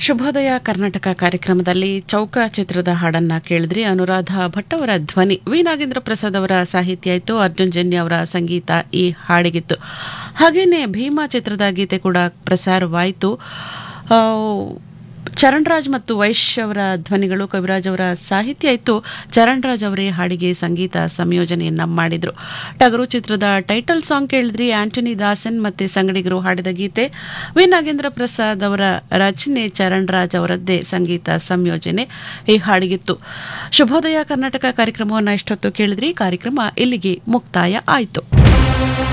ಶುಭೋದಯ ಕರ್ನಾಟಕ ಕಾರ್ಯಕ್ರಮದಲ್ಲಿ ಚೌಕ ಚಿತ್ರದ ಹಾಡನ್ನ ಕೇಳಿದ್ರಿ ಅನುರಾಧ ಭಟ್ ಅವರ ಧ್ವನಿ ವಿ ನಾಗೇಂದ್ರ ಪ್ರಸಾದ್ ಅವರ ಸಾಹಿತ್ಯ ಇತ್ತು ಅರ್ಜುನ್ ಜನ್ಯ ಅವರ ಸಂಗೀತ ಈ ಹಾಡಿಗಿತ್ತು ಹಾಗೇನೆ ಭೀಮಾ ಚಿತ್ರದ ಗೀತೆ ಕೂಡ ಪ್ರಸಾರವಾಯಿತು ಆ, ಚರಣ್ ರಾಜ್ ಮತ್ತು ವೈಶ್ಯ ಅವರ ಧ್ವನಿಗಳು ಕವಿರಾಜ್ ಅವರ ಸಾಹಿತ್ಯ ಇತ್ತು ಚರಣ್ ರಾಜ್ ಅವರೇ ಹಾಡಿಗೆ ಸಂಗೀತ ಸಂಯೋಜನೆಯನ್ನ ಮಾಡಿದ್ರು ಟಗರು ಚಿತ್ರದ ಟೈಟಲ್ ಸಾಂಗ್ ಕೇಳಿದ್ರಿ ಆಂಟನಿ ದಾಸನ್ ಮತ್ತೆ ಸಂಗಡಿಗರು ಹಾಡಿದ ಗೀತೆ ವಿ ನಾಗೇಂದ್ರ ಪ್ರಸಾದ್ ಅವರ ರಚನೆ ಚರಣ್ ರಾಜ್ ಅವರದ್ದೇ ಸಂಗೀತ ಸಂಯೋಜನೆ ಈ ಹಾಡಿಗಿತ್ತು ಶುಭೋದಯ ಕರ್ನಾಟಕ ಕಾರ್ಯಕ್ರಮವನ್ನು ಇಷ್ಟೊತ್ತು ಕೇಳಿದ್ರಿ ಕಾರ್ಯಕ್ರಮ ಇಲ್ಲಿಗೆ ಮುಕ್ತಾಯ ಆಯಿತು